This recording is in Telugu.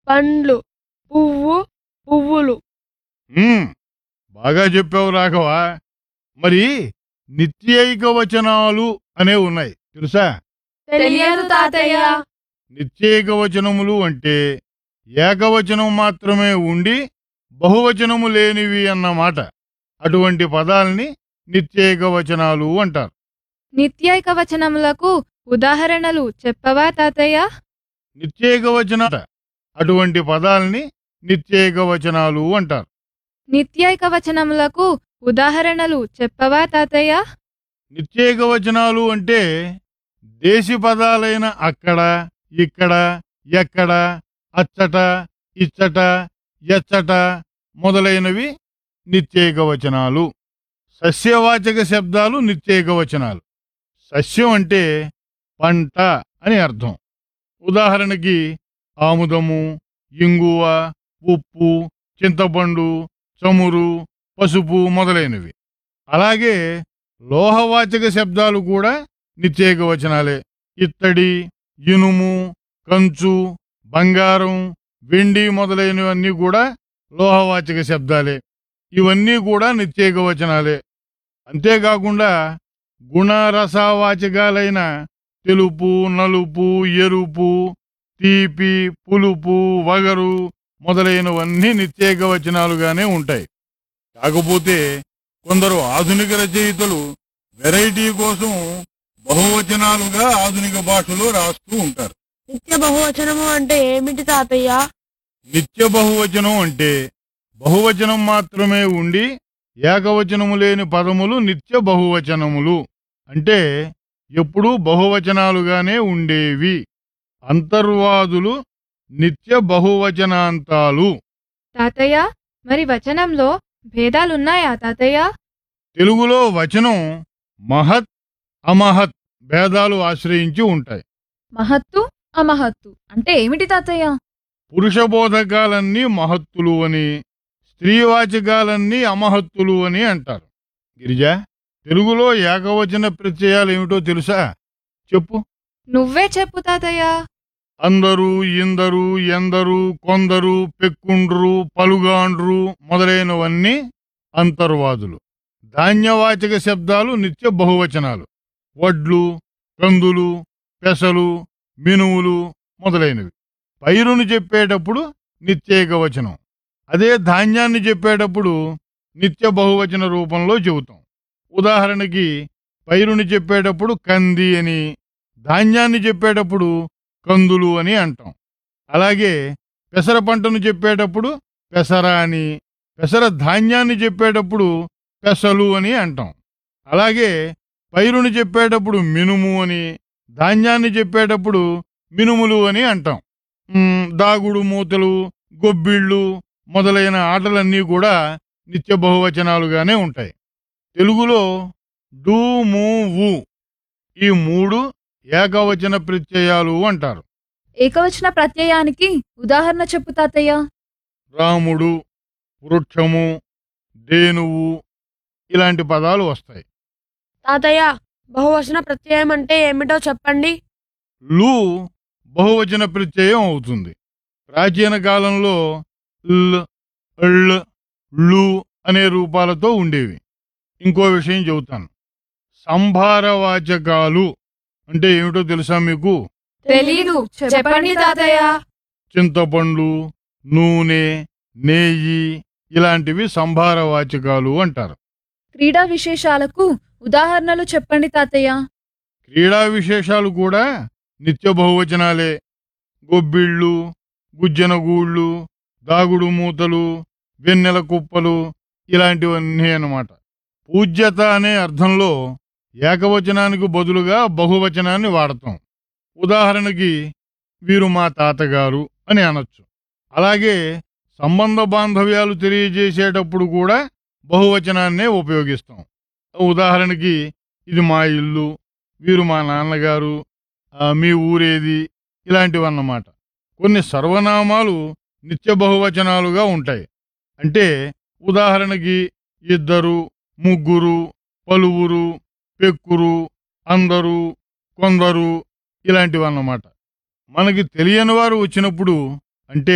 పండ్లు పువ్వు పువ్వులు ఉమ్, బాగా చెప్పావు రాఘవ మరి నిత్యైక వచనాలు అనేవి ఉన్నాయి తెలుసా తెలియదు తాతయ్య నిత్యైక వచనములు అంటే ఏకవచనం మాత్రమే ఉండి బహువచనము లేనివి అన్నమాట అటువంటి పదాల్ని నిత్యైక వచనాలు అంటారు నిత్యైక వచనములకు ఉదాహరణలు చెప్పవా తాతయ్య నిత్యైక వచన అటువంటి పదాల్ని నిత్యైక వచనాలు అంటారు నిత్యైక వచనములకు ఉదాహరణలు చెప్పవా తాతయ్య నిత్యేక వచనాలు అంటే దేశి పదాలైన అక్కడ ఇక్కడ ఎక్కడ అచ్చట ఇచ్చట ఎచ్చట మొదలైనవి నిత్యేక వచనాలు సస్యవాచక శబ్దాలు నిత్యేక వచనాలు సస్యం అంటే పంట అని అర్థం ఉదాహరణకి ఆముదము ఇంగువ ఉప్పు చింతపండు చమురు పసుపు మొదలైనవి అలాగే లోహవాచక శబ్దాలు కూడా నిత్యేక వచనాలే ఇత్తడి ఇనుము కంచు బంగారం వెండి మొదలైనవన్నీ కూడా లోహవాచక శబ్దాలే ఇవన్నీ కూడా నిత్యేక వచనాలే అంతేకాకుండా గుణరసవాచకాలైన తెలుపు నలుపు ఎరుపు తీపి పులుపు వగరు మొదలైనవన్నీ నిత్యేక వచనాలుగానే ఉంటాయి కాకపోతే కొందరు ఆధునిక రచయితలు వెరైటీ కోసం బహువచనాలుగా ఆధునిక భాషలో రాస్తూ ఉంటారు నిత్య బహువచనము అంటే ఏమిటి తాతయ్య నిత్య బహువచనం అంటే బహువచనం మాత్రమే ఉండి ఏకవచనము లేని పదములు నిత్య బహువచనములు అంటే ఎప్పుడూ బహువచనాలుగానే ఉండేవి అంతర్వాదులు నిత్య బహువచనాంతాలు తాతయ్య మరి వచనంలో భేదాలున్నాయా తాతయ్య తెలుగులో వచనం మహత్ అమహత్ భేదాలు ఆశ్రయించి ఉంటాయి మహత్తు అమహత్తు అంటే ఏమిటి తాతయ్య పురుషబోధకాలన్నీ మహత్తులు అని స్త్రీవాచకాలన్నీ అమహత్తులు అని అంటారు గిరిజ తెలుగులో ఏకవచన ప్రత్యయాలు ఏమిటో తెలుసా చెప్పు నువ్వే చెప్పు తాతయ్య అందరూ ఇందరు ఎందరు కొందరు పెక్కుండ్రు పలుగాండ్రు మొదలైనవన్నీ అంతర్వాదులు ధాన్యవాచక శబ్దాలు నిత్య బహువచనాలు వడ్లు కందులు పెసలు మినువులు మొదలైనవి పైరును చెప్పేటప్పుడు నిత్యేకవచనం అదే ధాన్యాన్ని చెప్పేటప్పుడు నిత్య బహువచన రూపంలో చెబుతాం ఉదాహరణకి పైరుని చెప్పేటప్పుడు కంది అని ధాన్యాన్ని చెప్పేటప్పుడు కందులు అని అంటాం అలాగే పెసర పంటను చెప్పేటప్పుడు పెసర అని పెసర ధాన్యాన్ని చెప్పేటప్పుడు పెసలు అని అంటాం అలాగే పైరుని చెప్పేటప్పుడు మినుము అని ధాన్యాన్ని చెప్పేటప్పుడు మినుములు అని అంటాం మ్, దాగుడు మూతలు గొబ్బిళ్ళు మొదలైన ఆటలన్నీ కూడా నిత్య బహువచనాలుగానే ఉంటాయి తెలుగులో డు ము వు ఈ మూడు ఏకవచన ప్రత్యయాలు అంటారు ఏకవచన ప్రత్యయానికి ఉదాహరణ చెప్పు తాతయ్య రాముడు వృక్షము ధేనువు ఇలాంటి పదాలు వస్తాయి తాతయ్య బహువచన ప్రత్యయం అంటే ఏమిటో చెప్పండి లు బహువచన ప్రత్యయం అవుతుంది ప్రాచీన కాలంలో ల్ ళ్ లు అనే రూపాలతో ఉండేవి ఇంకో విషయం చెబుతాను సంభారవాచకాలు అంటే ఏమిటో తెలుసా మీకు తెలీదు చెప్పండి తాతయ్య చింతపండు నూనె నెయ్యి ఇలాంటివి సంభారవాచకాలు అంటారు క్రీడా విశేషాలకు ఉదాహరణలు చెప్పండి తాతయ్య క్రీడా విశేషాలు కూడా నిత్య బహువచనాలే గొబ్బిళ్ళు గుజ్జనగూళ్ళు దాగుడు మూతలు వెన్నెల కుప్పలు ఇలాంటివన్నీ అన్నమాట పూజ్యత అనే అర్థంలో ఏకవచనానికి బదులుగా బహువచనాన్ని వాడతాం ఉదాహరణకి వీరు మా తాతగారు అని అనొచ్చు అలాగే సంబంధ బాంధవ్యాలు తెలియజేసేటప్పుడు కూడా బహువచనాన్నే ఉపయోగిస్తాం ఉదాహరణకి ఇది మా ఇల్లు వీరు మా నాన్నగారు ఆ, మీ ఊరేది ఇలాంటివన్నమాట కొన్ని సర్వనామాలు నిత్య బహువచనాలుగా ఉంటాయి అంటే ఉదాహరణకి ఇద్దరు ముగ్గురు పలువురు పెక్కురు అందరూ కొందరు ఇలాంటివన్నమాట మనకి తెలియని వారు వచ్చినప్పుడు అంటే